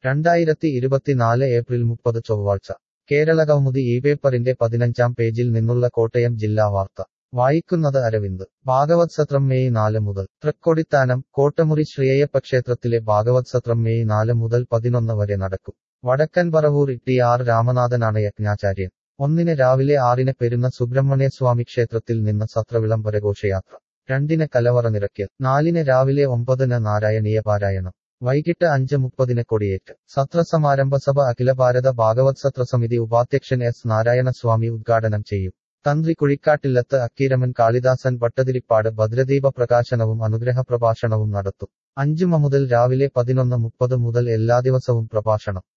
രണ്ടായിരത്തി ഇരുപത്തിനാല് ഏപ്രിൽ മുപ്പത് ചൊവ്വാഴ്ച കേരളകൗമുദി ഈ പേപ്പറിന്റെ പതിനഞ്ചാം പേജിൽ നിന്നുള്ള കോട്ടയം ജില്ലാ വാർത്ത വായിക്കുന്നത് അരവിന്ദ് ഭാഗവത് സത്രം മെയ് നാല് മുതൽ തൃക്കൊടിത്താനം കോട്ടമുറി ശ്രീയയ്യപ്പ ക്ഷേത്രത്തിലെ ഭാഗവത് സത്രം മെയ് നാല് മുതൽ പതിനൊന്ന് വരെ നടക്കും വടക്കൻ പറവൂർ ടി ആർ രാമനാഥനാണ് യജ്ഞാചാര്യൻ ഒന്നിന് രാവിലെ ആറിന് പെരുന്ന സുബ്രഹ്മണ്യസ്വാമി ക്ഷേത്രത്തിൽ നിന്ന് സത്രവിളംബര ഘോഷയാത്ര രണ്ടിന് കലവറ നിറയ്ക്കൽ നാലിന് രാവിലെ ഒമ്പതിന് നാരായണീയ പാരായണം വൈകിട്ട് അഞ്ച് മുപ്പതിന് കൊടിയേറ്റ് സത്രസമാരംഭ സഭ അഖില ഭാരത ഭാഗവത് സത്രസമിതി ഉപാധ്യക്ഷൻ എസ് നാരായണസ്വാമി ഉദ്ഘാടനം ചെയ്യും തന്ത്രി കുഴിക്കാട്ടില്ലത്ത് അക്കീരമൻ കാളിദാസൻ ഭട്ടതിരിപ്പാട് ഭദ്രദീപ പ്രകാശനവും അനുഗ്രഹ പ്രഭാഷണവും നടത്തും അഞ്ചു മുതൽ രാവിലെ പതിനൊന്ന് മുപ്പത് മുതൽ എല്ലാ ദിവസവും പ്രഭാഷണം